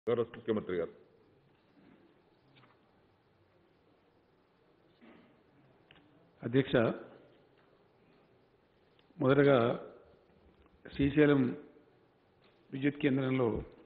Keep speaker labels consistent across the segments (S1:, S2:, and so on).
S1: గౌరవ ముఖ్యమంత్రి గారు
S2: అధ్యక్ష మొదటగా శ్రీశైలం విద్యుత్ కేంద్రంలో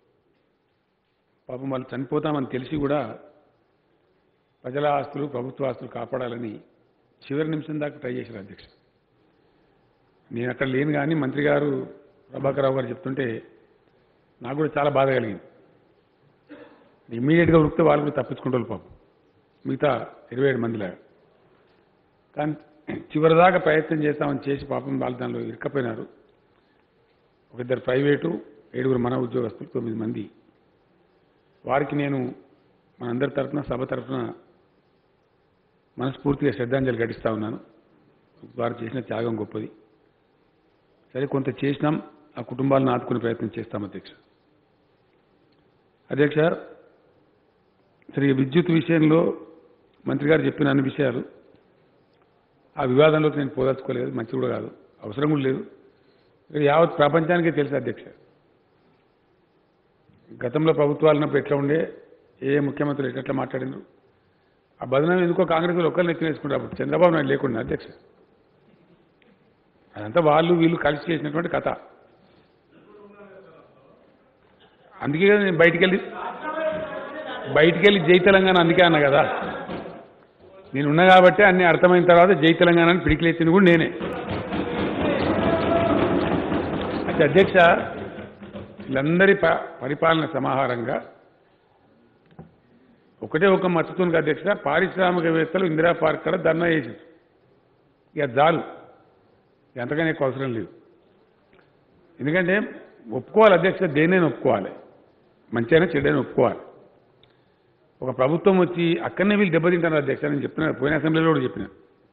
S2: పాపం వాళ్ళు చనిపోతామని తెలిసి కూడా ప్రజల ఆస్తులు ప్రభుత్వ ఆస్తులు కాపాడాలని చివరి నిమిషం దాకా ట్రై చేశారు అధ్యక్ష నేను అక్కడ లేను కానీ మంత్రి గారు ప్రభాకర్ రావు గారు చెప్తుంటే నాకు కూడా చాలా బాధ కలిగింది ఇమ్మీడియట్గా ఉరికితే వాళ్ళు కూడా తప్పించుకుంటారు పాపం మిగతా ఇరవై ఏడు మందిలాగా కానీ చివరిదాకా ప్రయత్నం చేస్తామని చేసి పాపం వాళ్ళు దానిలో ఇరుక్కపోయినారు ఒక ఇద్దరు ప్రైవేటు ఏడుగురు మన ఉద్యోగస్తులు తొమ్మిది మంది వారికి నేను మనందరి తరఫున సభ తరఫున మనస్ఫూర్తిగా శ్రద్ధాంజలి ఘటిస్తా ఉన్నాను వారు చేసిన త్యాగం గొప్పది సరే కొంత చేసినాం ఆ కుటుంబాలను ఆదుకునే ప్రయత్నం చేస్తాం అధ్యక్ష అధ్యక్ష సరే ఈ విద్యుత్ విషయంలో మంత్రి గారు చెప్పిన అన్ని విషయాలు ఆ వివాదంలోకి నేను పోదలుచుకోలేదు మంచి కూడా కాదు అవసరం కూడా లేదు ఇది యావత్ ప్రపంచానికే తెలుసు అధ్యక్ష గతంలో ప్రభుత్వాలు ఉన్నప్పుడు ఎట్లా ఉండే ఏ ముఖ్యమంత్రులు ఎట్లా మాట్లాడినారు ఆ బదనం ఎందుకో కాంగ్రెస్ వాళ్ళు ఒక్కరిని ఎత్తున వేసుకుంటారు అప్పుడు చంద్రబాబు నాయుడు లేకుండా అధ్యక్ష అదంతా వాళ్ళు వీళ్ళు కలిసి చేసినటువంటి కథ అందుకే కదా నేను బయటికి వెళ్ళి బయటికి వెళ్ళి జై తెలంగాణ అందుకే అన్నా కదా నేను ఉన్నా కాబట్టి అన్ని అర్థమైన తర్వాత జై తెలంగాణ అని పిడికిలేసింది కూడా నేనే అయితే అధ్యక్ష వీళ్ళందరి ప- పరిపాలన సమాహారంగా ఒకటే ఒక మచ్చుతుంది అధ్యక్ష పారిశ్రామికవేత్తలు ఇందిరా పార్క్ కాడ ధర్నా చేశారు ఇక చాలు ఎంతగానే ఎక్కువ అవసరం లేదు ఎందుకంటే ఒప్పుకోవాలి అధ్యక్ష దేనైనా ఒప్పుకోవాలి మంచిగా చెడ్డైనా ఒప్పుకోవాలి ఒక ప్రభుత్వం వచ్చి అక్కడనే వీళ్ళు దెబ్బతింటారు అధ్యక్ష నేను చెప్తున్నాను పోయిన అసెంబ్లీలో కూడా చెప్పిన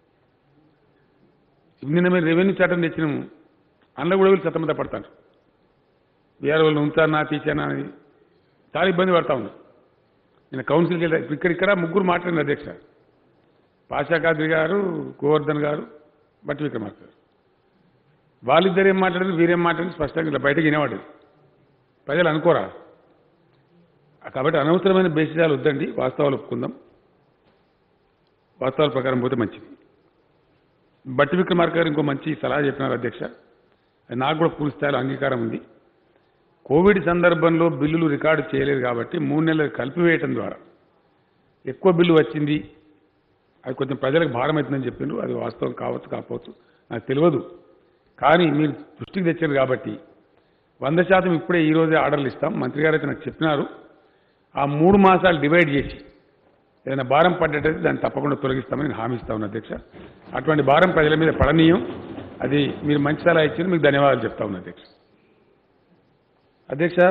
S2: నిన్న మీరు రెవెన్యూ చట్టం తెచ్చినాము అందులో కూడా వీళ్ళు సతమత పడతారు బీఆర్ వాళ్ళు ఉంచానా తీసానా అని చాలా ఇబ్బంది పడతా ఉన్నారు నేను కౌన్సిల్కి వెళ్ళా ఇక్కడ ఇక్కడ ముగ్గురు మాట్లాడిన అధ్యక్ష పాషా ఖాద్రి గారు గోవర్ధన్ గారు బట్టి విక్రమార్క గారు వాళ్ళిద్దరు ఏం మాట్లాడారు వీరేం మాట్లాడారు స్పష్టంగా ఇలా బయటకు వినేవాడు ప్రజలు అనుకోరా కాబట్టి అనవసరమైన బేసిజాలు వద్దండి వాస్తవాలు ఒప్పుకుందాం వాస్తవాల ప్రకారం పోతే మంచిది బట్టి విక్రమార్క గారు ఇంకో మంచి సలహా చెప్పినారు అధ్యక్ష అది నాకు కూడా పూర్తి స్థాయిలో అంగీకారం ఉంది కోవిడ్ సందర్భంలో బిల్లులు రికార్డు చేయలేదు కాబట్టి మూడు నెలలు కలిపివేయటం ద్వారా ఎక్కువ బిల్లు వచ్చింది అది కొంచెం ప్రజలకు భారం అవుతుందని చెప్పిండ్రు అది వాస్తవం కావచ్చు కాకపోవచ్చు నాకు తెలియదు కానీ మీరు దృష్టికి తెచ్చారు కాబట్టి వంద శాతం ఇప్పుడే ఈ రోజే ఆర్డర్లు ఇస్తాం మంత్రి గారు అయితే నాకు చెప్పినారు ఆ మూడు మాసాలు డివైడ్ చేసి ఏదైనా భారం పడ్డట్టయితే దాన్ని తప్పకుండా తొలగిస్తామని నేను హామీ ఇస్తా ఉన్నా అధ్యక్ష అటువంటి భారం ప్రజల మీద పడనీయం అది మీరు మంచి సలహా ఇచ్చారు మీకు ధన్యవాదాలు చెప్తా ఉన్నా అధ్యక్ష అధ్యక్ష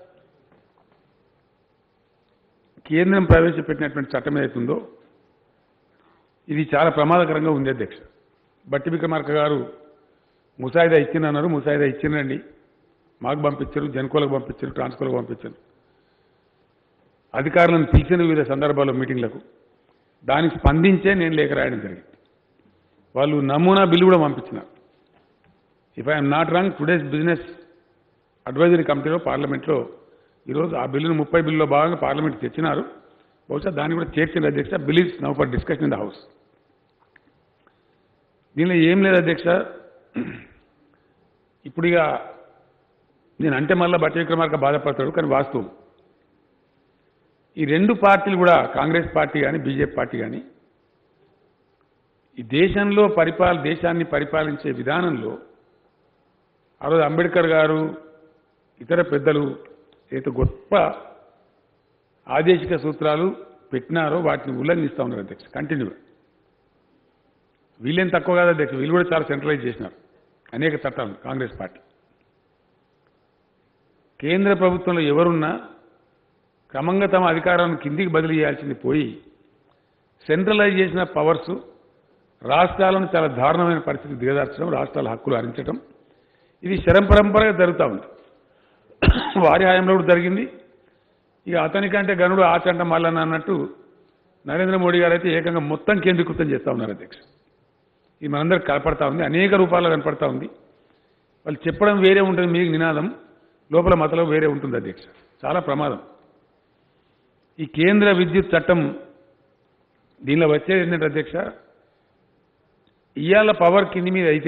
S2: కేంద్రం ప్రవేశపెట్టినటువంటి చట్టం ఏదైతుందో ఇది చాలా ప్రమాదకరంగా ఉంది అధ్యక్ష బట్టి విక్రమార్క గారు ముసాయిదా ఇచ్చినన్నారు ముసాయిదా ఇచ్చినండి మాకు పంపించారు జన్కోలకు పంపించారు ట్రాన్స్కోలకు పంపించారు అధికారులను పిలిచిన వివిధ సందర్భాల్లో మీటింగ్లకు దానికి స్పందించే నేను లేఖ రాయడం జరిగింది వాళ్ళు నమూనా బిల్లు కూడా పంపించినారు if I'm not wrong today's business advisory కమిటీలో పార్లమెంట్లో ఈరోజు ఆ బిల్లును ముప్పై బిల్లులో భాగంగా పార్లమెంట్ తెచ్చినారు బహుశా దాన్ని కూడా చేర్చిన అధ్యక్ష bill is now for discussion in the house దీనిలో ఏం లేదు అధ్యక్ష ఇప్పుడు ఇక నేను అంటే మళ్ళీ బట్టి విక్రమార్క బాధపడతాడు కానీ వాస్తవం ఈ రెండు పార్టీలు కూడా కాంగ్రెస్ పార్టీ కానీ బీజేపీ పార్టీ కానీ ఈ దేశంలో పరిపాల దేశాన్ని పరిపాలించే విధానంలో ఆ రోజు అంబేద్కర్ గారు ఇతర పెద్దలు ఏదైతే గొప్ప ఆదేశిక సూత్రాలు పెట్టినారో వాటిని ఉల్లంఘిస్తూ ఉన్నారు అధ్యక్ష కంటిన్యూగా వీళ్ళేం తక్కువ కాదు అధ్యక్ష వీళ్ళు కూడా చాలా సెంట్రలైజ్ చేసినారు అనేక చట్టాలు కాంగ్రెస్ పార్టీ కేంద్ర ప్రభుత్వంలో ఎవరున్నా క్రమంగా తమ అధికారాన్ని కిందికి బదిలీ చేయాల్సింది పోయి సెంట్రలైజ్ చేసిన పవర్స్ రాష్ట్రాలను చాలా దారుణమైన పరిస్థితి దిగదార్చడం రాష్ట్రాల హక్కులు హరించడం ఇది శరంపరంపరగా జరుగుతూ ఉంది వారి హయాంలో కూడా జరిగింది ఇక అతనికంటే గనుడు ఆచంట మల్లన్న అన్నట్టు నరేంద్ర మోడీ గారు అయితే ఏకంగా మొత్తం కేంద్రీకృతం చేస్తూ ఉన్నారు అధ్యక్ష ఇది మనందరికి కనపడతా ఉంది అనేక రూపాల్లో కనపడతా ఉంది వాళ్ళు చెప్పడం వేరే ఉంటుంది మీకు నినాదం లోపల మతలో వేరే ఉంటుంది అధ్యక్ష చాలా ప్రమాదం ఈ కేంద్ర విద్యుత్ చట్టం దీనిలో వచ్చేది ఏంటంటే అధ్యక్ష ఇవాళ పవర్ కింది మీద అయితే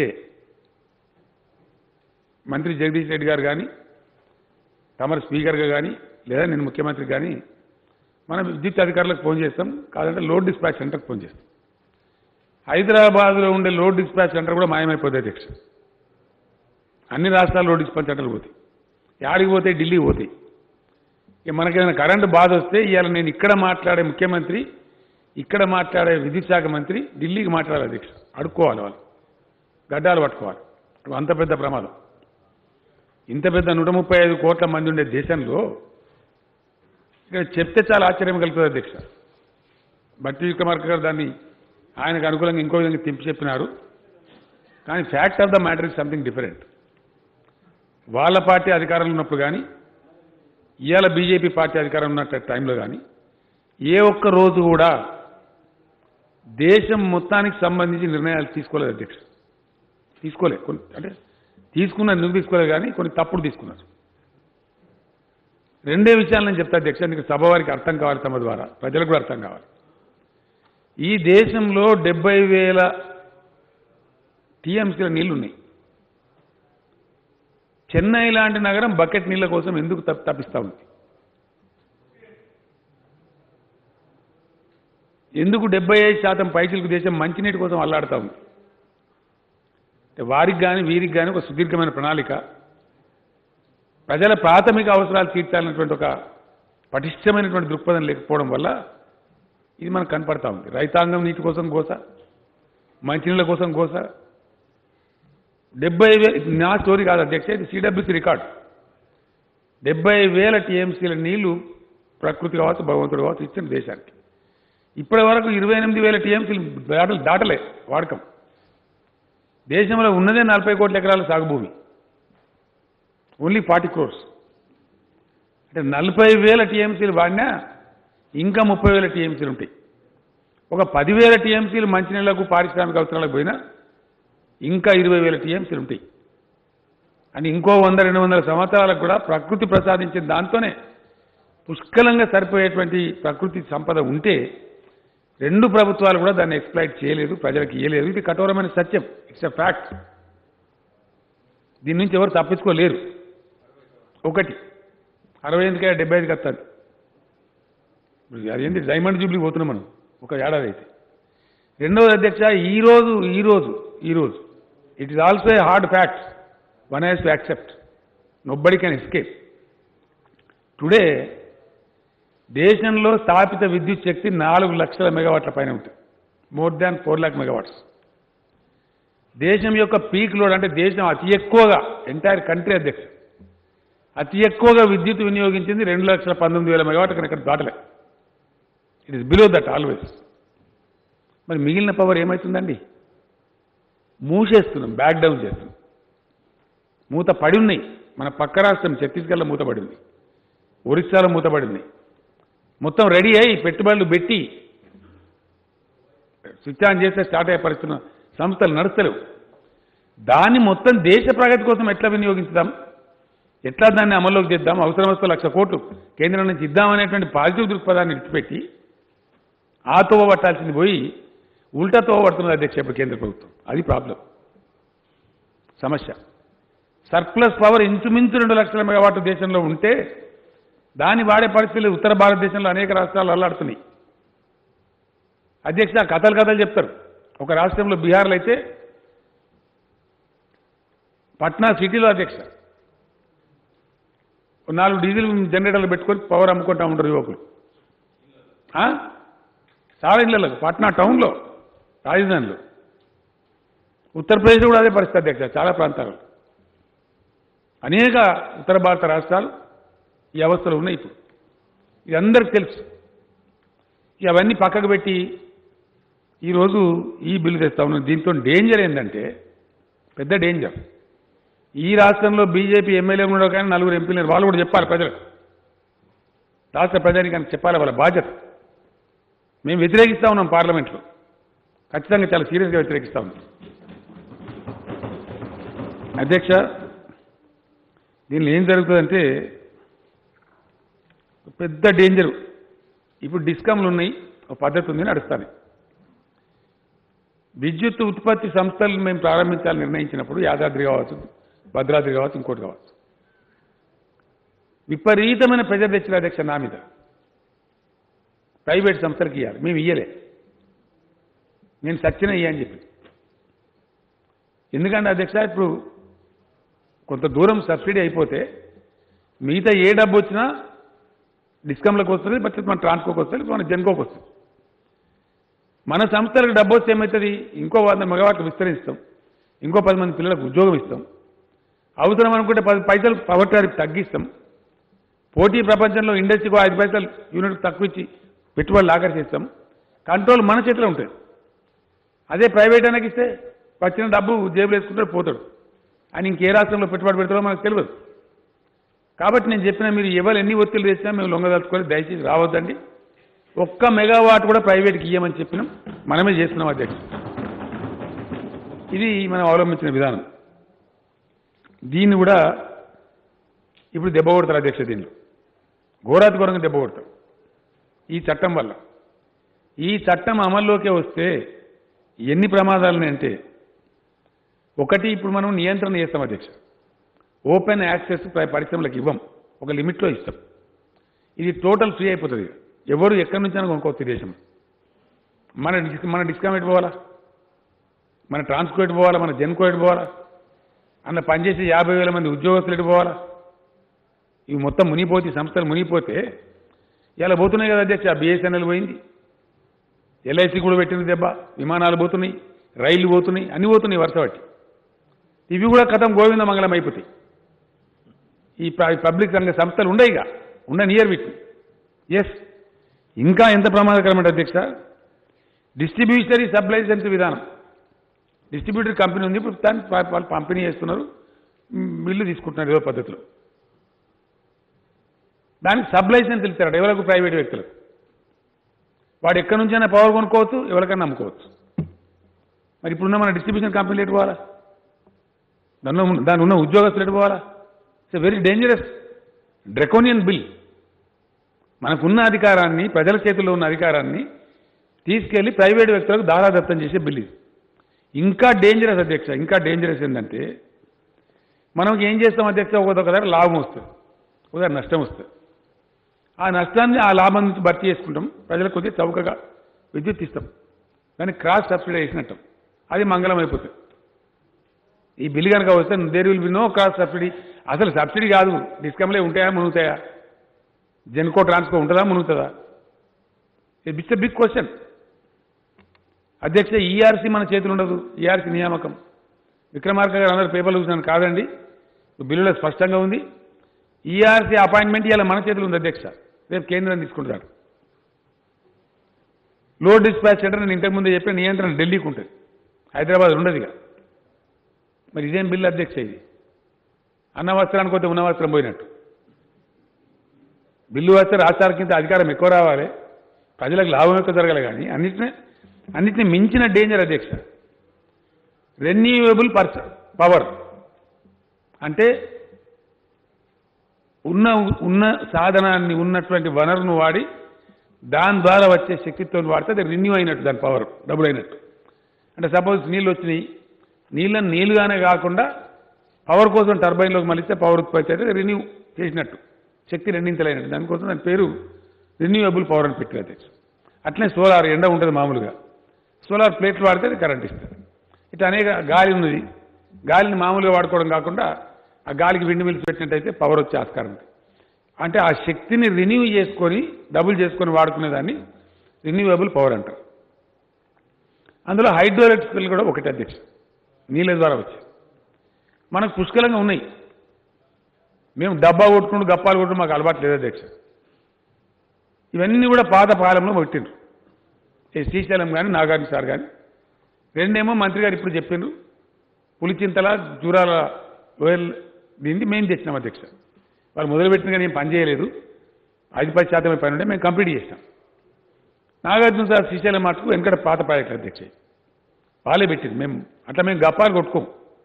S2: మంత్రి జగదీష్ రెడ్డి గారు కానీ తమరు స్పీకర్గా కానీ లేదా నేను ముఖ్యమంత్రి కానీ మనం విద్యుత్ అధికారులకు ఫోన్ చేస్తాం కాదంటే లోడ్ డిస్పాచ్ సెంటర్కి ఫోన్ చేస్తాం హైదరాబాద్లో ఉండే లోడ్ డిస్పాచ్ సెంటర్ కూడా మాయమైపోతుంది అధ్యక్ష అన్ని రాష్ట్రాల్లో లోడ్ డిస్పాచ్ సెంటర్లు పోతాయి యాడికి పోతాయి ఢిల్లీ పోతాయి ఇక మనకేదైనా కరెంటు బాధ వస్తే ఇవాళ నేను ఇక్కడ మాట్లాడే ముఖ్యమంత్రి ఇక్కడ మాట్లాడే విద్యుత్ శాఖ మంత్రి ఢిల్లీకి మాట్లాడాలి అధ్యక్ష అడుక్కోవాలి వాళ్ళు గడ్డాలు పట్టుకోవాలి అంత పెద్ద ప్రమాదం ఇంత పెద్ద నూట ముప్పై ఐదు కోట్ల మంది ఉండే దేశంలో ఇక్కడ చెప్తే చాలా ఆశ్చర్యం కలుగుతుంది అధ్యక్ష బట్టి విక్రమార్క గారు దాన్ని ఆయనకు అనుకూలంగా ఇంకో విధంగా తిప్పి చెప్పినారు కానీ fact of the matter is something different వాళ్ళ పార్టీ అధికారంలో ఉన్నప్పుడు కానీ ఇవాళ బీజేపీ పార్టీ అధికారం ఉన్న టైంలో కానీ ఏ ఒక్క రోజు కూడా దేశం మొత్తానికి సంబంధించి నిర్ణయాలు తీసుకోలేదు అధ్యక్ష తీసుకోలేదు కొన్ని అంటే తీసుకున్న ఎందుకు తీసుకోలేదు కానీ కొన్ని తప్పుడు తీసుకున్నారు రెండే విషయాలు నేను చెప్తా అధ్యక్ష నీకు సభ వారికి అర్థం కావాలి తమ ద్వారా ప్రజలకు కూడా అర్థం కావాలి ఈ దేశంలో డెబ్బై వేల టీఎంసీల నీళ్లు ఉన్నాయి చెన్నై లాంటి నగరం బకెట్ నీళ్ల కోసం ఎందుకు తప్ తప్పిస్తా ఉంది ఎందుకు డెబ్బై ఐదు శాతం పైసలకు దేశం మంచినీటి కోసం అల్లాడుతా ఉంది అంటే వారికి కానీ వీరికి కానీ ఒక సుదీర్ఘమైన ప్రణాళిక ప్రజల ప్రాథమిక అవసరాలు తీర్చాలన్నటువంటి ఒక పటిష్టమైనటువంటి దృక్పథం లేకపోవడం వల్ల ఇది మనకు కనపడతా ఉంది రైతాంగం నీటి కోసం గోస మంచినీళ్ళ కోసం గోస డెబ్బై వే నా స్టోరీ కాదు అధ్యక్ష ఇది సిడబ్ల్యూసి రికార్డ్ డెబ్బై వేల టీఎంసీల నీళ్లు ప్రకృతి కావచ్చు భగవంతుడు కావచ్చు ఇచ్చిన దేశానికి ఇప్పటి వరకు ఇరవై ఎనిమిది వేల టీఎంసీలు దాటలు దాటలే వాడకం దేశంలో ఉన్నదే నలభై కోట్ల ఎకరాల సాగు భూమి ఓన్లీ ఫార్టీ క్రోర్స్ అంటే నలభై వేల టీఎంసీలు వాడినా ఇంకా ముప్పై వేల టీఎంసీలు ఉంటాయి ఒక పదివేల టీఎంసీలు మంచినీళ్లకు పారిశ్రామిక అవసరాలకు పోయినా ఇంకా ఇరవై వేల టీఎంసీలు ఉంటాయి అని ఇంకో వంద రెండు వందల సంవత్సరాలకు కూడా ప్రకృతి ప్రసాదించిన దాంతోనే పుష్కలంగా సరిపోయేటువంటి ప్రకృతి సంపద ఉంటే రెండు ప్రభుత్వాలు కూడా దాన్ని ఎక్స్ప్లైట్ చేయలేదు ప్రజలకు ఇయ్యలేదు ఇది కఠోరమైన సత్యం ఇట్స్ ఎ ఫ్యాక్ట్ దీని నుంచి ఎవరు తప్పించుకోలేరు ఒకటి అరవై ఎందుకే డెబ్బై ఐదుకి వస్తుంది ఇప్పుడు అదేంటి డైమండ్ జూబ్లీ పోతున్నాం మనం ఒక ఏడాది అయితే రెండవది అధ్యక్ష ఈ రోజు ఈ రోజు ఈ రోజు it is also a hard fact one has to accept nobody can escape today దేశంలో స్థాపిత విద్యుత్ శక్తి నాలుగు లక్షల మెగావాట్ల పైన ఉంటుంది more than four lakh megawatts దేశం యొక్క పీక్ లోడ్ అంటే దేశం అతి ఎక్కువగా ఎంటైర్ కంట్రీ అధ్యక్ష అతి ఎక్కువగా విద్యుత్ వినియోగించింది రెండు లక్షల పంతొమ్మిది వేల మెగావాట్ కనుక దాటలే it is below that always మరి మిగిలిన పవర్ ఏమవుతుందండి మూసేస్తున్నాం బ్యాక్ డౌన్ చేస్తున్నాం మూత పడి ఉన్నాయి మన పక్క రాష్ట్రం ఛత్తీస్గఢ్లో మూతపడి ఉంది ఒరిస్సాలో మూతపడింది మొత్తం రెడీ అయ్యి పెట్టుబడులు పెట్టి స్విచ్ ఆన్ చేస్తే స్టార్ట్ అయ్యే పరిస్థితున్న సంస్థలు నడుస్తలేవు దాన్ని మొత్తం దేశ ప్రగతి కోసం ఎట్లా వినియోగించుదాం ఎట్లా దాన్ని అమల్లోకి చేద్దాం అవసరం వస్తే లక్ష కోట్లు కేంద్రం నుంచి ఇద్దామనేటువంటి పాజిటివ్ దృక్పథాన్ని విడిచిపెట్టి ఆ తోవ పట్టాల్సింది పోయి ఉల్టా తోవ పడుతున్నది అధ్యక్ష ఇప్పుడు కేంద్ర ప్రభుత్వం అది ప్రాబ్లం సమస్య సర్ప్లస్ పవర్ ఇంచుమించు రెండు లక్షల మెగావాట్ల దేశంలో ఉంటే దాన్ని వాడే పరిస్థితులు ఉత్తర భారతదేశంలో అనేక రాష్ట్రాలు అల్లాడుతున్నాయి అధ్యక్ష కథలు కథలు చెప్తారు ఒక రాష్ట్రంలో బీహార్లో అయితే పట్నా సిటీలో అధ్యక్ష ఓ నాలుగు డీజిల్ జనరేటర్లు పెట్టుకొని పవర్ అమ్ముకుంటా ఉంటారు యువకులు ఆ? చాలా ఇళ్ళలో పట్నా టౌన్లో రాజధానిలో ఉత్తరప్రదేశ్ కూడా అదే పరిస్థితి అధ్యక్ష చాలా ప్రాంతాలు అనేక ఉత్తర భారత రాష్ట్రాలు ఈ అవస్థలు ఉన్నాయి ఇప్పుడు ఇది అందరికి తెలుసు ఇక అవన్నీ పక్కకు పెట్టి ఈరోజు ఈ బిల్లు తెస్తా ఉన్నాం దీంతో డేంజర్ ఏంటంటే పెద్ద డేంజర్ ఈ రాష్ట్రంలో బీజేపీ ఎమ్మెల్యే ఉండవు కానీ నలుగురు ఎంపీలు వాళ్ళు కూడా చెప్పాలి ప్రజలకు రాష్ట్ర ప్రజానికానికి చెప్పాలి వాళ్ళ బాధ్యత మేము వ్యతిరేకిస్తా ఉన్నాం పార్లమెంట్లో ఖచ్చితంగా చాలా సీరియస్గా వ్యతిరేకిస్తా ఉన్నాం అధ్యక్ష దీనిలో ఏం జరుగుతుందంటే పెద్ద డేంజర్ ఇప్పుడు డిస్కమ్లు ఉన్నాయి ఒక పద్ధతి ఉంది నడుస్తాను విద్యుత్ ఉత్పత్తి సంస్థలు మేము ప్రారంభించాలని నిర్ణయించినప్పుడు యాదాద్రి కావచ్చు భద్రాద్రి కావచ్చు ఇంకోటి కావచ్చు విపరీతమైన ప్రెజర్ తెచ్చిన అధ్యక్ష నా మీద ప్రైవేట్ సంస్థలకు ఇవ్వాలి మేము ఇయ్యలే నేను సచ్చిన ఇయ్య అని చెప్పి ఎందుకంటే అధ్యక్ష ఇప్పుడు కొంత దూరం సబ్సిడీ అయిపోతే మిగతా ఏ డబ్బు వచ్చినా డిస్కమ్లకు వస్తుంది బట్ మన ట్రాన్స్కోకి వస్తుంది మన జెన్కోకి వస్తుంది మన సంస్థలకు డబ్బు వస్తే ఏమవుతుంది ఇంకో వంద మెగావాట్లు విస్తరిస్తాం ఇంకో పది మంది పిల్లలకు ఉద్యోగం ఇస్తాం అవసరం అనుకుంటే పది పైసలు పవర్ టారిఫ్ తగ్గిస్తాం పోటీ ప్రపంచంలో ఇండస్ట్రీకి ఐదు పైసలు యూనిట్ తక్కువ ఇచ్చి పెట్టుబడులు ఆకర్షిస్తాం కంట్రోల్ మన చేతిలో ఉంటుంది అదే ప్రైవేట్ ఆయనకి ఇస్తే వచ్చిన డబ్బు జేబులు వేసుకుంటాడు పోతాడు ఆయన ఇంకే రాష్ట్రంలో పెట్టుబడి పెడతాడో మనకు తెలియదు కాబట్టి నేను చెప్పిన మీరు ఎవరు ఎన్ని ఒత్తిళ్ళు తెచ్చినా మేము లొంగదలుచుకొని దయచేసి రావద్దండి ఒక్క మెగావాట్ కూడా ప్రైవేట్కి ఇయ్యమని చెప్పినాం మనమే చేస్తున్నాం అధ్యక్ష ఇది మనం అవలంబించిన విధానం దీన్ని కూడా ఇప్పుడు దెబ్బ కొడతారు అధ్యక్ష దీనిలో ఘోరాతి ఘోరంగా దెబ్బ కొడతారు ఈ చట్టం వల్ల ఈ చట్టం అమల్లోకి వస్తే ఎన్ని ప్రమాదాలని అంటే ఒకటి ఇప్పుడు మనం నియంత్రణ చేస్తాం అధ్యక్ష ఓపెన్ యాక్సెస్ ప్ర- పరిశ్రమలకు ఇవ్వం ఒక లిమిట్లో ఇస్తాం ఇది టోటల్ ఫ్రీ అయిపోతుంది ఇక. ఎవరు ఎక్కడి నుంచి అయినా కొనుక్కోవచ్చు ఈ దేశం మన డిస్- మన డిస్కౌంట్ పోవాలా మన ట్రాన్స్కో ఎటు పోవాలా మన జెన్కో ఎటు పోవాలా అన్న పనిచేసే యాభై వేల మంది ఉద్యోగస్తులు ఎటు పోవాలా ఇవి మొత్తం మునిగిపోతే ఈ సంస్థలు మునిగిపోతే ఇలా పోతున్నాయి కదా అధ్యక్ష బిఎస్ఎన్ఎల్ పోయింది ఎల్ఐసి కూడా పెట్టింది దెబ్బ విమానాలు పోతున్నాయి రైళ్లు పోతున్నాయి అన్ని పోతున్నాయి వరుస బట్టి ఇవి కూడా కథం గోవింద మంగళం అయిపోతాయి ఈ ప్ర- పబ్లిక్ రంగ సంస్థలు ఉండయిగా ఉండ నియర్ వీటిని ఎస్ ఇంకా ఎంత ప్రమాదకరమైన అధ్యక్ష డిస్ట్రిబ్యూటరీ సబ్ లైసెన్స్ విధానం డిస్ట్రిబ్యూటర్ కంపెనీ ఉంది ఇప్పుడు దాన్ని ప- వాళ్ళు పంపిణీ చేస్తున్నారు మ్, బిల్లు తీసుకుంటున్నారు ఏదో పద్ధతిలో దానికి సబ్ లైసెన్స్ ఇస్తారట ఎవరికి ప్రైవేట్ వ్యక్తులకు వాడు ఎక్కడి నుంచైనా పవర్ కొనుక్కోవచ్చు ఎవరికైనా అమ్ముకోవచ్చు మరి ఇప్పుడున్న మన డిస్ట్రిబ్యూషన్ కంపెనీలు ఎటు పోవాలా దానిలో ఉన్న- దాని ఉన్న ఉద్యోగస్తులు ఎటు పోవాలా it's very dangerous draconian bill మనకున్న అధికారాన్ని ప్రజల చేతుల్లో ఉన్న అధికారాన్ని తీసుకెళ్లి ప్రైవేట్ వ్యక్తులకు దారాదత్తం చేసే బిల్ ఇది ఇంకా డేంజరస్ అధ్యక్ష ఇంకా డేంజరస్ ఏంటంటే మనం ఏం చేస్తాం అధ్యక్ష ఒక్కొక్క లాభం వస్తుంది ఒకసారి నష్టం వస్తుంది ఆ నష్టాన్ని ఆ లాభం నుంచి భర్తీ చేసుకుంటాం ప్రజలకు కొద్దిగా చౌకగా విద్యుత్ ఇస్తాం దాన్ని క్రాస్ సబ్సిడీ వేసినట్టు అది మంగళం అయిపోతుంది ఈ బిల్లు కనుక వస్తే there will be no cross subsidy అసలు సబ్సిడీ కాదు డిస్కమ్లే ఉంటాయా మునుగుతాయా జెన్కో ట్రాన్స్కో ఉంటుందా మునుగుతుందా ఇట్స్ ఎ బిగ్ క్వశ్చన్ అధ్యక్ష ఈఆర్సీ మన చేతులు ఉండదు ఈఆర్సీ నియామకం విక్రమార్క గారు అందరు పేపర్లు చూసినాను కాదండి బిల్లులో స్పష్టంగా ఉంది ఈఆర్సీ అపాయింట్మెంట్ ఇవాళ మన చేతులు ఉంది అధ్యక్ష రేపు కేంద్రం తీసుకుంటారు లోడ్ డిస్పాచ్ సెంటర్ నేను ఇంతకుముందే చెప్పిన నియంత్రణ ఢిల్లీకి ఉంటుంది హైదరాబాద్ ఉండదు ఇక మరి ఇదేం బిల్లు అధ్యక్ష ఇది అన్న వస్త్రానికి పోతే ఉన్న వస్త్రం పోయినట్టు బిల్లు వస్తే రాష్ట్రాల కింద అధికారం ఎక్కువ రావాలి ప్రజలకు లాభం ఎక్కువ జరగాలి కానీ అన్నిటిని అన్నిటిని మించిన డేంజర్ అధ్యక్ష రెన్యూవబుల్ పర్స పవర్ అంటే ఉన్న ఉన్న సాధనాన్ని ఉన్నటువంటి వనరును వాడి దాని ద్వారా వచ్చే శక్తితో వాడితే అది రెన్యూ అయినట్టు దాని పవర్ డబుల్ అయినట్టు అంటే సపోజ్ నీళ్ళు వచ్చినాయి నీళ్ళని నీళ్ళుగానే కాకుండా పవర్ కోసం టర్బైన్లోకి మళ్ళిస్తే పవర్ ఉత్పత్తి అయితే రెన్యూ చేసినట్టు శక్తి రెండింతలైనట్టు దానికోసం దాని పేరు రెన్యూవబుల్ పవర్ అని పెట్టారు అధ్యక్ష అట్లనే సోలార్ ఎండ ఉంటుంది మామూలుగా సోలార్ ప్లేట్లు వాడితే అది కరెంట్ ఇస్తుంది ఇట్లా అనేక గాలి ఉన్నది గాలిని మామూలుగా వాడుకోవడం కాకుండా ఆ గాలికి విండ్ మిల్స్ పెట్టినట్టయితే పవర్ వచ్చే ఆస్కారం ఉంది అంటే ఆ శక్తిని రిన్యూ చేసుకొని డబుల్ చేసుకొని వాడుకునేదాన్ని రిన్యూవబుల్ పవర్ అంటారు అందులో హైడ్రోఎలక్ట్రికల్ కూడా ఒకటి అధ్యక్ష నీళ్ళ ద్వారా వచ్చాయి మనకు పుష్కలంగా ఉన్నాయి మేము డబ్బా కొట్టుకుంటూ గప్పాలు కొట్టుకుంటూ మాకు అలవాటు లేదు అధ్యక్ష ఇవన్నీ కూడా పాత పాలెంలో పెట్టిండ్రు ఈ శ్రీశైలం కానీ నాగార్జున సార్ కానీ రెండేమో మంత్రి గారు ఇప్పుడు చెప్పిండ్రు పులిచింతల జూరాల లోయల్ దీన్ని మేము తెచ్చినాం అధ్యక్ష వాళ్ళు మొదలుపెట్టిన కానీ ఏం పని చేయలేదు ఐదు పది శాతమే పని ఉంటే మేము కంప్లీట్ చేసినాం నాగార్జున సార్ శ్రీశైలం మటుకు వెనకట పాత ప్రాజెక్టులు అధ్యక్ష వాళ్ళే పెట్టింది మేము అట్లా మేము గప్పాలు కొట్టుకోం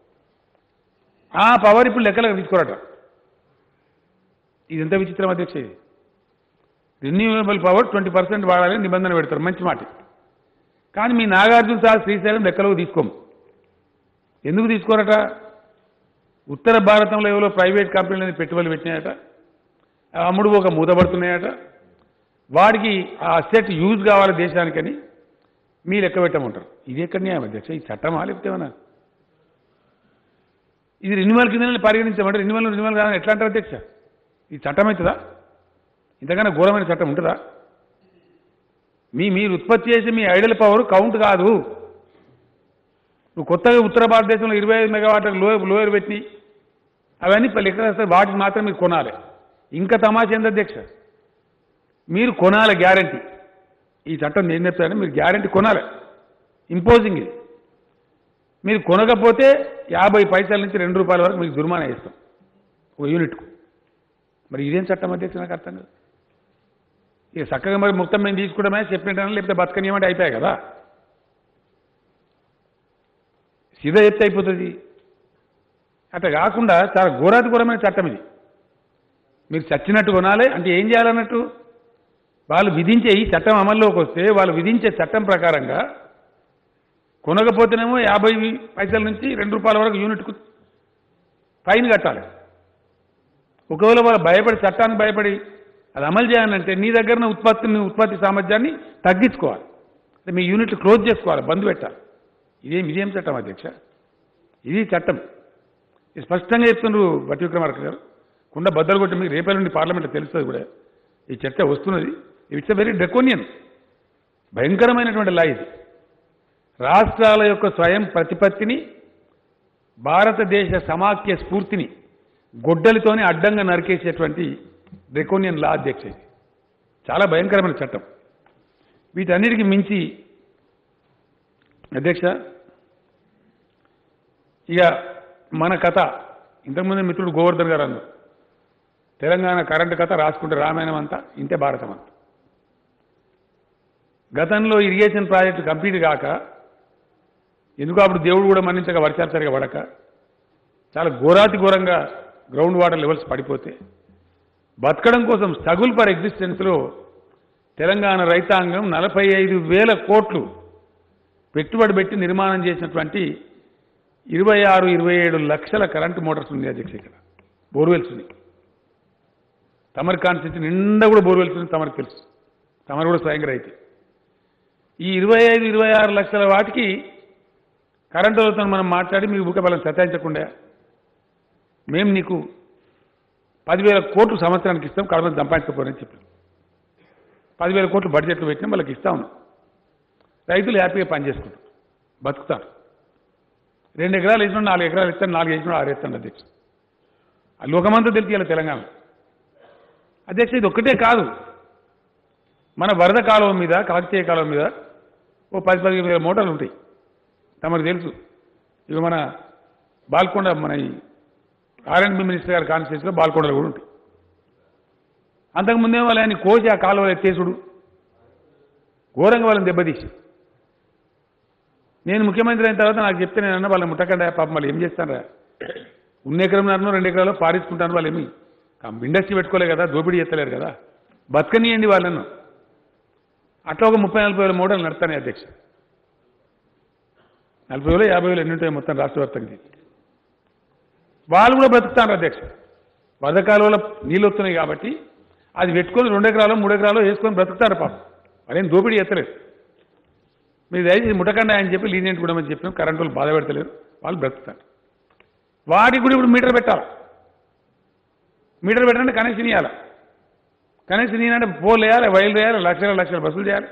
S2: ఆ పవర్ ఇప్పుడు లెక్కలకు తీసుకోరట ఇది ఎంత విచిత్రం అధ్యక్ష ఇది రిన్యూవబుల్ పవర్ ట్వంటీ పర్సెంట్ వాడాలని నిబంధన పెడతారు మంచి మాట కానీ మీ నాగార్జున సార్ శ్రీశైలం లెక్కలోకి తీసుకోము ఎందుకు తీసుకోరట ఉత్తర భారతంలో ఎవరో ప్రైవేట్ కంపెనీలని పెట్టుబడులు పెట్టినాయట ఆ అమ్ముడు ఒక మూతపడుతున్నాయట వాడికి ఆ అసెట్ యూజ్ కావాలి దేశానికని మీ లెక్క పెట్టమంటారు ఇది ఎక్కడ న్యాయం అధ్యక్ష ఈ చట్టమా లేకపోతే ఏమన్నా ఇది రెన్యువల్ కింద పరిగణించమంటే రెన్యువల్ రెన్యువల్ కాదని ఎట్లా అంటారు అధ్యక్ష ఇది చట్టం అవుతుందా ఇంతకన్నా ఘోరమైన చట్టం ఉంటుందా మీ మీరు ఉత్పత్తి చేసే మీ ఐడల్ పవర్ కౌంట్ కాదు నువ్వు కొత్తగా ఉత్తర భారతదేశంలో ఇరవై ఐదు మెగావాట్ల లోయర్ లోయర్ పెట్టి అవన్నీ ప- లెక్క వేస్తే వాటికి మాత్రం మీరు కొనాలి ఇంకా తమాషా ఏంది అధ్యక్ష మీరు కొనాలి గ్యారంటీ ఈ చట్టం నేను చెప్తాను మీరు గ్యారంటీ కొనాలి ఇంపోజింగ్ ఇది మీరు కొనకపోతే యాభై పైసల నుంచి రెండు రూపాయల వరకు మీకు జుర్మానా ఇస్తాం ఒక యూనిట్కు మరి ఇదేం చట్టం అధ్యక్ష నాకు అర్థం కాదు ఇక చక్కగా మరి మొత్తం మేము తీసుకుంటామే చెప్పినట్టు లేకపోతే బతకనియమంటే అయిపోయాయి కదా సీదా చెప్తే అయిపోతుంది అట్లా కాకుండా చాలా ఘోరాతి ఘోరమైన చట్టం ఇది మీరు చచ్చినట్టు కొనాలి అంటే ఏం చేయాలన్నట్టు వాళ్ళు విధించే ఈ చట్టం అమల్లోకి వస్తే వాళ్ళు విధించే చట్టం ప్రకారంగా కొనకపోతేనేమో యాభై పైసల నుంచి రెండు రూపాయల వరకు యూనిట్కు ఫైన్ కట్టాలి ఒకవేళ వాళ్ళు భయపడి చట్టానికి భయపడి అది అమలు చేయాలంటే నీ దగ్గర ఉన్న ఉత్పత్తిని ఉత్పత్తి సామర్థ్యాన్ని తగ్గించుకోవాలి అంటే మీ యూనిట్లు క్లోజ్ చేసుకోవాలి బంద్ పెట్టాలి ఇదేం ఇదేం చట్టం అధ్యక్ష ఇది చట్టం ఇది స్పష్టంగా చెప్తున్నారు బట్టి విక్రమార్క గారు కుండ బద్దలు కొట్టి మీకు రేపటి నుండి పార్లమెంట్లో తెలుస్తుంది కూడా ఈ చర్చ వస్తున్నది ఇట్స్ అ వెరీ డ్రెకోనియన్ భయంకరమైనటువంటి లా ఇది రాష్ట్రాల యొక్క స్వయం ప్రతిపత్తిని భారతదేశ సమాఖ్య స్ఫూర్తిని గొడ్డలితోనే అడ్డంగా నరికేసేటువంటి డ్రెకోనియన్ లా అధ్యక్ష ఇది చాలా భయంకరమైన చట్టం వీటన్నిటికీ మించి అధ్యక్ష ఇక మన కథ ఇంతకుముందు మిత్రుడు గోవర్ధన్ గారు అన్నారు తెలంగాణ కరెంటు కథ రాసుకుంటే రామాయణం అంతా ఇంతే భారతం అంతా గతంలో ఇరిగేషన్ ప్రాజెక్టు కంప్లీట్ కాక ఎందుకు అప్పుడు దేవుడు కూడా మన్నించక వర్షాలు సరిగా పడక చాలా ఘోరాతి ఘోరంగా గ్రౌండ్ వాటర్ లెవెల్స్ పడిపోతే బతకడం కోసం స్ట్రగుల్ ఫర్ ఎగ్జిస్టెన్స్లో తెలంగాణ రైతాంగం నలభై ఐదు వేల కోట్లు పెట్టుబడి పెట్టి నిర్మాణం చేసినటువంటి ఇరవై ఆరు ఇరవై ఏడు లక్షల కరెంటు మోటార్స్ ఉన్నాయి అధ్యక్ష ఇక్కడ బోర్వెల్స్ ఉన్నాయి తమరి కాన్స్టిట్యూన్సీ నిండా కూడా బోర్వెల్స్ ఉన్నాయి తమరికి తెలుసు తమరు కూడా స్వయంగా రైతే ఈ ఇరవై ఐదు ఇరవై ఆరు లక్షల వాటికి కరెంటు వాళ్ళతో మనం మాట్లాడి మీ ఊక బలం సతాయించకుండా మేము నీకు పదివేల కోట్లు సంవత్సరానికి ఇస్తాం కడమ సంపాదించకపోరని చెప్పాం పదివేల కోట్లు బడ్జెట్లు పెట్టినా వాళ్ళకి ఇస్తా ఉన్నాం రైతులు హ్యాపీగా పనిచేసుకుంటారు బతుకుతారు రెండు ఎకరాలు వేసిన నాలుగు ఎకరాలు ఇస్తాను నాలుగు వేసిన ఆరు ఇస్తాను అధ్యక్ష ఆ లోకమంతా తెలియాలి తెలంగాణ అధ్యక్ష ఇది ఒక్కటే కాదు మన వరద కాలువ మీద కాకతీయ కాలువ మీద ఓ పది పదిహేను వేల మోటార్లు ఉంటాయి తమకు తెలుసు ఇక మన బాల్కొండ మన ఈ ఆర్ఎండ్బి మినిస్టర్ గారి కాన్స్టిట్యూన్సీలో బాల్కొండలు కూడా ఉంటాయి అంతకుముందే వాళ్ళు ఆయన కోసి ఆ కాలువలు ఎత్తేసుడు ఘోరంగా వాళ్ళని దెబ్బతీసి నేను ముఖ్యమంత్రి అయిన తర్వాత నాకు చెప్తే నేను అన్న వాళ్ళని ముట్టకండి పాపం వాళ్ళు ఏం చేస్తారా ఉన్న ఎకరం నన్ను రెండు ఎకరాలు పారించుకుంటాను వాళ్ళు ఏమి ఇండస్ట్రీ పెట్టుకోలే కదా దోపిడీ చేస్తలేరు కదా బతకనియండి వాళ్ళను అట్లా ఒక ముప్పై నలభై వేల మోడల్ నడతానే అధ్యక్ష నలభై వేలు యాభై వేలు ఎన్ని ఉంటాయి మొత్తం రాష్ట్ర వ్యాప్తంగా వాళ్ళు కూడా బ్రతుకుతారు అధ్యక్ష వరద కాలువలో నీళ్ళు వస్తున్నాయి కాబట్టి అది పెట్టుకొని రెండు ఎకరాలు మూడు ఎకరాలు వేసుకొని బ్రతుకుతారు పాపం వాళ్ళేం దోపిడీ ఎత్తలేరు మీరు దయచేసి ముట్టకండి అని చెప్పి లీనియంట్ కూడా అని చెప్పిన కరెంటు వాళ్ళు బాధ పెడతలేరు వాళ్ళు బ్రతుకుతారు వాటికి కూడా ఇప్పుడు మీటర్ పెట్టాలి మీటర్ పెట్టాలంటే కనెక్షన్ ఇవ్వాలి కనెక్షన్ ఇవ్వాలంటే పోల్ వేయాలి వైర్లు వేయాలి లక్షల లక్షల బస్సులు చేయాలి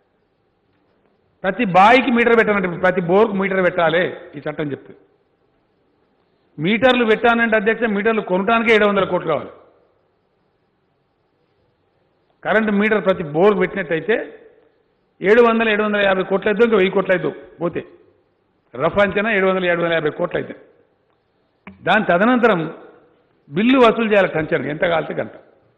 S2: ప్రతి బాయికి మీటర్ పెట్టాలంటే ప్రతి బోర్కు మీటర్ పెట్టాలి ఈ చట్టం చెప్తుంది మీటర్లు పెట్టానంటే అధ్యక్ష మీటర్లు కొనడానికే ఏడు వందల కోట్లు కావాలి కరెంటు మీటర్ ప్రతి బోర్కు పెట్టినట్టయితే ఏడు వందల ఏడు వందల యాభై కోట్లు అయితే ఇంకా వెయ్యి కోట్లు అయితే పోతే రఫ్ అంచనా ఏడు వందల ఏడు వందల యాభై కోట్లు అయితే దాని తదనంతరం బిల్లు వసూలు చేయాలి టంచర్గా ఎంత కాలితే గంట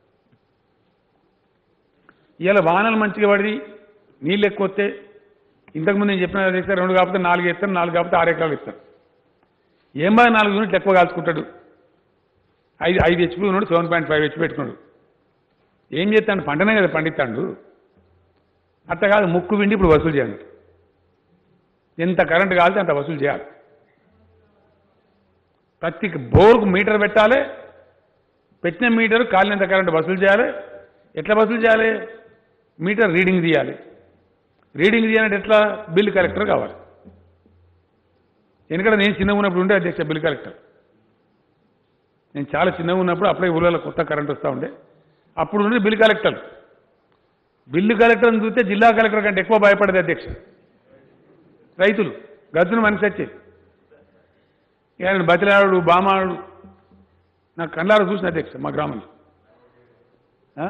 S2: ఇవాళ వానలు మంచిగా పడి నీళ్ళు ఎక్కువ వస్తే ఇంతకుముందు నేను చెప్పిన చేస్తే రెండు కాకపోతే నాలుగు ఇస్తాను నాలుగు కాకపోతే ఆరు ఎకరాలు ఇస్తాను ఏం బాగా నాలుగు యూనిట్లు ఎక్కువ కాల్చుకుంటాడు ఐదు ఐదు హెచ్పి ఉన్నాడు సెవెన్ పాయింట్ ఫైవ్ హెచ్పి పెట్టుకున్నాడు ఏం చేస్తాడు పంటనే కదా పండిస్తాడు అట్ట కాదు ముక్కు విండి ఇప్పుడు వసూలు చేయండి ఎంత కరెంట్ కాలితే అంత వసూలు చేయాలి ప్రతి బోర్కు మీటర్ పెట్టాలి పెట్టిన మీటర్ కాలినంత కరెంట్ వసూలు చేయాలి ఎట్లా వసూలు చేయాలి మీటర్ రీడింగ్ తీయాలి రీడింగ్ తీయాలంటే ఎట్లా బిల్ కలెక్టర్ కావాలి ఎందుకంటే నేను చిన్నగా ఉన్నప్పుడు ఉండే అధ్యక్ష బిల్ కలెక్టర్ నేను చాలా చిన్నగా ఉన్నప్పుడు అప్పుడే ఊళ్ళలో కొత్త కరెంట్ వస్తూ ఉండే అప్పుడు ఉండే బిల్ కలెక్టర్ బిల్లు కలెక్టర్ని చూస్తే జిల్లా కలెక్టర్ కంటే ఎక్కువ భయపడేది అధ్యక్ష రైతులు గద్దును మనిషి వచ్చేది ఇక ఆయన బతిలాడు బామాడు నాకు కళ్ళారు చూసిన అధ్యక్ష మా గ్రామంలో ఆ?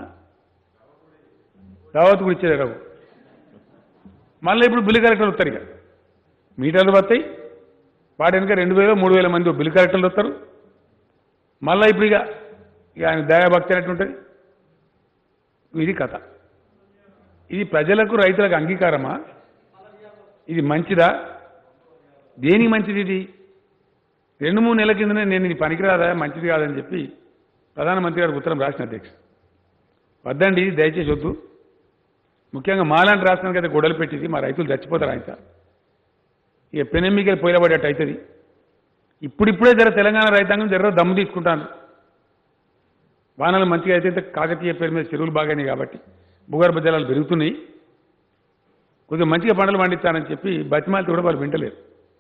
S2: దావత్ కూడా ఇచ్చేది రావు మళ్ళీ ఇప్పుడు బిల్లు కలెక్టర్లు వస్తారు ఇక మీటర్లు వస్తాయి వాటి వెనుక రెండు వేల మూడు వేల మంది బిల్లు కలెక్టర్లు వస్తారు మళ్ళీ ఇప్పుడు ఇక ఇక ఆయన దయాభక్తి అనేట్టు ఉంటుంది ఇది కథ ఇది ప్రజలకు రైతులకు అంగీకారమా ఇది మంచిదా దేనికి మంచిది ఇది రెండు మూడు నెలల కిందనే నేను ఇది పనికిరాదా మంచిది కాదని చెప్పి ప్రధానమంత్రి గారికి ఉత్తరం రాసిన అధ్యక్ష వద్దండి ఇది దయచేసి వద్దు ముఖ్యంగా మాలాంటి రాష్ట్రానికి అయితే గొడవలు పెట్టింది మా రైతులు చచ్చిపోతారు ఆయన ఇక పెనెమ్మికలు పోయిలబడేట్టు అవుతుంది ఇప్పుడిప్పుడే జర తెలంగాణ రైతాంగం జర దమ్ము తీసుకుంటాను వానలు మంచిగా అయితే ఇంత కాకతీయ పేరు మీద చెరువులు బాగానే కాబట్టి భూగర్భ జలాలు పెరుగుతున్నాయి కొద్దిగా మంచిగా పంటలు పండిస్తానని చెప్పి బతిమాలతో కూడా వాళ్ళు వింటలేరు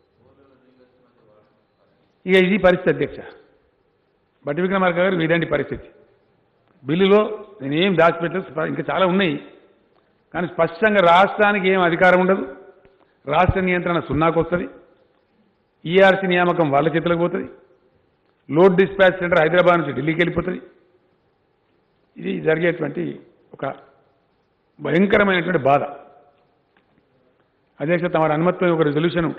S2: ఇక ఇది పరిస్థితి అధ్యక్ష బట్టి విక్రమార్క గారు ఇదండి పరిస్థితి బిల్లులో నేనేం దాచిపెట్టలేదు ఇంకా చాలా ఉన్నాయి కానీ స్పష్టంగా రాష్ట్రానికి ఏం అధికారం ఉండదు రాష్ట్ర నియంత్రణ సున్నాకు వస్తుంది ఈఆర్సీ నియామకం వాళ్ళ చేతులకు పోతుంది లోడ్ డిస్పాచ్ సెంటర్ హైదరాబాద్ నుంచి ఢిల్లీకి వెళ్ళిపోతుంది ఇది జరిగేటువంటి ఒక భయంకరమైనటువంటి బాధ అధ్యక్ష తమ అనుమతితో ఒక రెజల్యూషన్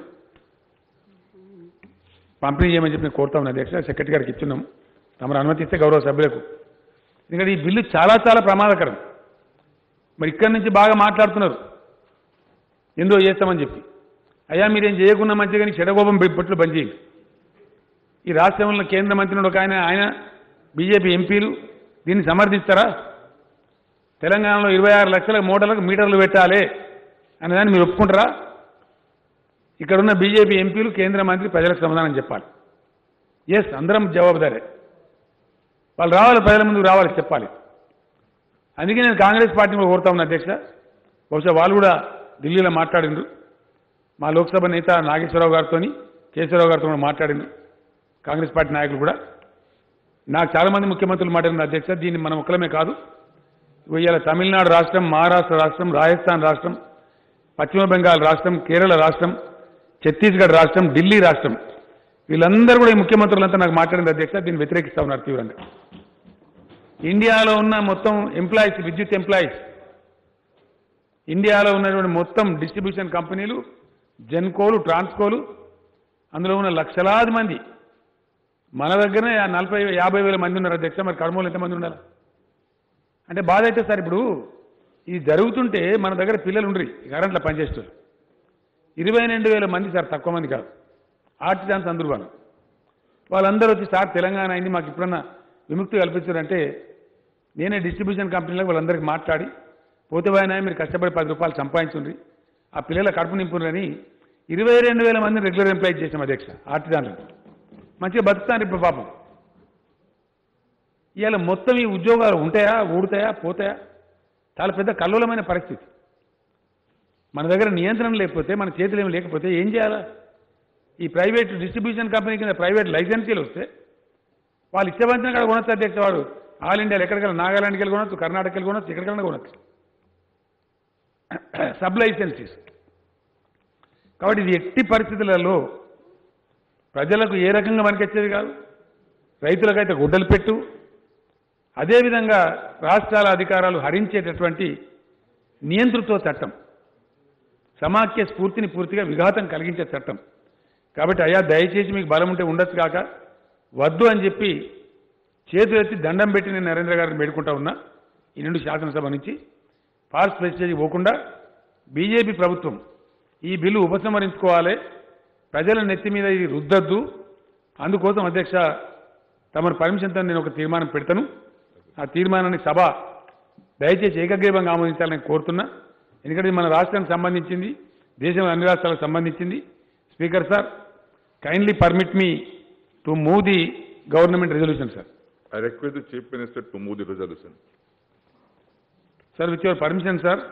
S2: పంపిణీ చేయమని చెప్పి నేను కోరుతా ఉన్నాను అధ్యక్ష సెక్రటరీ గారికి ఇచ్చున్నాం తమరు అనుమతి ఇస్తే గౌరవ సభ్యులకు ఎందుకంటే ఈ బిల్లు చాలా చాలా ప్రమాదకరం మరి ఇక్కడి నుంచి బాగా మాట్లాడుతున్నారు ఎందో చేస్తామని చెప్పి అయ్యా మీరేం చేయకుండా మంచిగా కానీ చెడగోపం పట్లు బంద్ చేయండి ఈ రాష్ట్రంలో కేంద్ర మంత్రి ఒక ఆయన ఆయన బీజేపీ ఎంపీలు దీన్ని సమర్థిస్తారా తెలంగాణలో ఇరవై ఆరు లక్షల మోటార్లకు మీటర్లు పెట్టాలి అనే దాన్ని మీరు ఒప్పుకుంటారా ఇక్కడున్న బీజేపీ ఎంపీలు కేంద్ర మంత్రి ప్రజలకు సమాధానం చెప్పాలి ఎస్ అందరం జవాబుదారే వాళ్ళు రావాలి ప్రజల ముందుకు రావాలి చెప్పాలి అందుకే నేను కాంగ్రెస్ పార్టీని కూడా కోరుతా ఉన్నా అధ్యక్ష బహుశా వాళ్ళు కూడా ఢిల్లీలో మాట్లాడిండ్రు మా లోక్సభ నేత నాగేశ్వరరావు గారితో కేశవరావు గారితో కూడా మాట్లాడిండ్రు కాంగ్రెస్ పార్టీ నాయకులు కూడా నాకు చాలా మంది ముఖ్యమంత్రులు మాట్లాడిన అధ్యక్ష దీన్ని మనం ఒక్కలమే కాదు ఇవాళ తమిళనాడు రాష్ట్రం మహారాష్ట్ర రాష్ట్రం రాజస్థాన్ రాష్ట్రం పశ్చిమ బెంగాల్ రాష్ట్రం కేరళ రాష్ట్రం ఛత్తీస్గఢ్ రాష్ట్రం ఢిల్లీ రాష్ట్రం వీళ్ళందరూ కూడా ఈ ముఖ్యమంత్రులంతా నాకు మాట్లాడిన అధ్యక్ష దీన్ని వ్యతిరేకిస్తా ఉన్నారు తీవ్రంగా ఇండియాలో ఉన్న మొత్తం ఎంప్లాయీస్ విద్యుత్ ఎంప్లాయీస్ ఇండియాలో ఉన్నటువంటి మొత్తం డిస్ట్రిబ్యూషన్ కంపెనీలు జెన్కోలు ట్రాన్స్కోలు అందులో ఉన్న లక్షలాది మంది మన దగ్గరనే ఆ నలభై యాభై వేల మంది ఉన్నారు అధ్యక్ష మరి కర్మూలు ఎంతమంది ఉండాలి అంటే బాధ అయితే సార్ ఇప్పుడు ఇది జరుగుతుంటే మన దగ్గర పిల్లలు ఉండరు కరెంట్లో పనిచేస్తారు ఇరవై రెండు వేల మంది సార్ తక్కువ మంది కాదు ఆర్టిజాన్స్ అందరూ వాళ్ళు వాళ్ళందరూ వచ్చి సార్ తెలంగాణ అయింది మాకు ఇప్పుడన్నా విముక్తి కల్పించారంటే నేనే డిస్ట్రిబ్యూషన్ కంపెనీలకు వాళ్ళందరికీ మాట్లాడి పోతే పోయినా మీరు కష్టపడి పది రూపాయలు సంపాదించుండ్రి ఆ పిల్లల కడుపు నింపునని ఇరవై రెండు వేల మందిని రెగ్యులర్ ఎంప్లాయ్ చేసాం అధ్యక్ష ఆర్టిజాన్లు మంచిగా బతుకుతాను ఇప్పుడు పాపం ఇవాళ మొత్తం ఈ ఉద్యోగాలు ఉంటాయా ఊడతాయా పోతాయా చాలా పెద్ద కల్లోలమైన పరిస్థితి మన దగ్గర నియంత్రణ లేకపోతే మన చేతులు ఏమి లేకపోతే ఏం చేయాలా ఈ ప్రైవేట్ డిస్ట్రిబ్యూషన్ కంపెనీ కింద ప్రైవేట్ లైసెన్సీలు వస్తే వాళ్ళు ఇష్టవంచిన కాడ కొనొచ్చు అధ్యక్ష వాడు ఆల్ ఇండియాలో ఎక్కడికైనా నాగాలాండ్కి వెళ్ళి కొనొచ్చు కర్ణాటకకి వెళ్ళి కొనొచ్చు ఎక్కడికైనా కొనొచ్చు సబ్ లైసెన్సీస్ కాబట్టి ఇది ఎట్టి పరిస్థితులలో ప్రజలకు ఏ రకంగా మనకొచ్చేది కాదు రైతులకైతే గుడ్డలు పెట్టు అదేవిధంగా రాష్ట్రాల అధికారాలు హరించేటటువంటి నియంతృత్వ చట్టం సమాఖ్య స్ఫూర్తిని పూర్తిగా విఘాతం కలిగించే చట్టం కాబట్టి అయ్యా దయచేసి మీకు బలం ఉంటే ఉండొచ్చు కాక వద్దు అని చెప్పి చేతులు ఎత్తి దండం పెట్టి నేను నరేంద్ర గారిని వేడుకుంటా ఉన్నా ఈ నుండి శాసనసభ నుంచి ఫాస్ట్ ప్రెస్టేజ్ పోకుండా బీజేపీ ప్రభుత్వం ఈ బిల్లు ఉపసంహరించుకోవాలి ప్రజల నెత్తి మీద ఇది రుద్దద్దు అందుకోసం అధ్యక్ష తమరు పర్మిషన్తో నేను ఒక తీర్మానం పెడతాను ఆ తీర్మానాన్ని సభ దయచేసి ఏకగ్రీవంగా ఆమోదించాలని కోరుతున్నా ఎందుకంటే ఇది మన రాష్ట్రానికి సంబంధించింది దేశం అన్ని రాష్ట్రాలకు సంబంధించింది speaker sir kindly permit me to move the government resolution sir
S1: I request the Chief Minister to move the resolution.
S2: Sir with your permission sir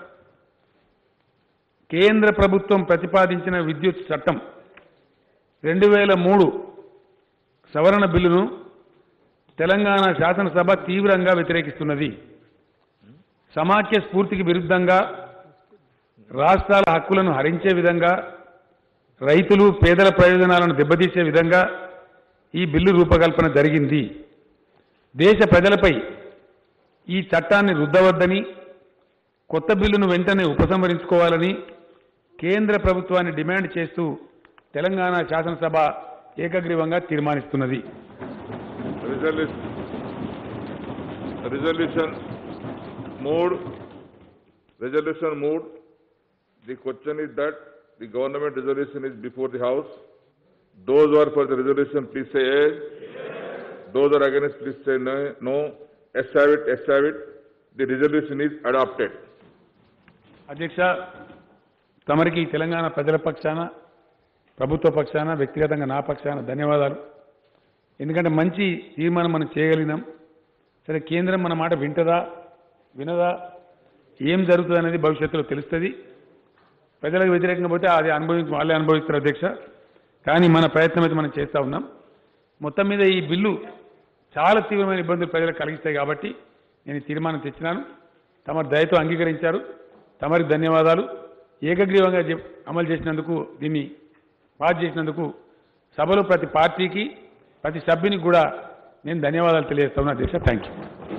S2: కేంద్ర ప్రభుత్వం ప్రతిపాదించిన విద్యుత్ చట్టం రెండు వేల మూడు సవరణ బిల్లును తెలంగాణ శాసనసభ తీవ్రంగా వ్యతిరేకిస్తున్నది సమాఖ్య స్ఫూర్తికి విరుద్ధంగా రాష్ట్రాల హక్కులను హరించే విధంగా రైతులు పేదల ప్రయోజనాలను దెబ్బతీసే విధంగా ఈ బిల్లు రూపకల్పన జరిగింది దేశ ప్రజలపై ఈ చట్టాన్ని రుద్దవద్దని కొత్త బిల్లును వెంటనే ఉపసంహరించుకోవాలని కేంద్ర ప్రభుత్వాన్ని డిమాండ్ చేస్తూ తెలంగాణ శాసనసభ ఏకగ్రీవంగా తీర్మానిస్తున్నది
S1: Resolution, resolution moved, resolution moved. The question is that the government resolution is before the house. Those who are for the resolution, please say yes. Those who are against, please say no. No. Yes have it, yes have it. The resolution is adopted.
S2: అధ్యక్ష తమరికి తెలంగాణ ప్రజల పక్షాన ప్రభుత్వ పక్షాన వ్యక్తిగతంగా నా పక్షాన ధన్యవాదాలు ఎందుకంటే మంచి తీర్మానం మనం చేయగలిగినాం సరే కేంద్రం మన మాట వింటదా వినదా ఏం జరుగుతుంది అనేది భవిష్యత్తులో తెలుస్తుంది ప్రజలకు వ్యతిరేకంగా పోతే అది అనుభవించి వాళ్ళే అనుభవిస్తారు అధ్యక్ష కానీ మన ప్రయత్నం అయితే మనం చేస్తూ ఉన్నాం మొత్తం మీద ఈ బిల్లు చాలా తీవ్రమైన ఇబ్బందులు ప్రజలకు కలిగిస్తాయి కాబట్టి నేను ఈ తీర్మానం తెచ్చినాను తమ దయతో అంగీకరించారు తమరికి ధన్యవాదాలు ఏకగ్రీవంగా చెప్- అమలు చేసినందుకు దీన్ని పాస్ చేసినందుకు సభలో ప్రతి పార్టీకి ప్రతి సభ్యునికి కూడా నేను ధన్యవాదాలు తెలియజేస్తా ఉన్నా అధ్యక్ష థ్యాంక్ యూ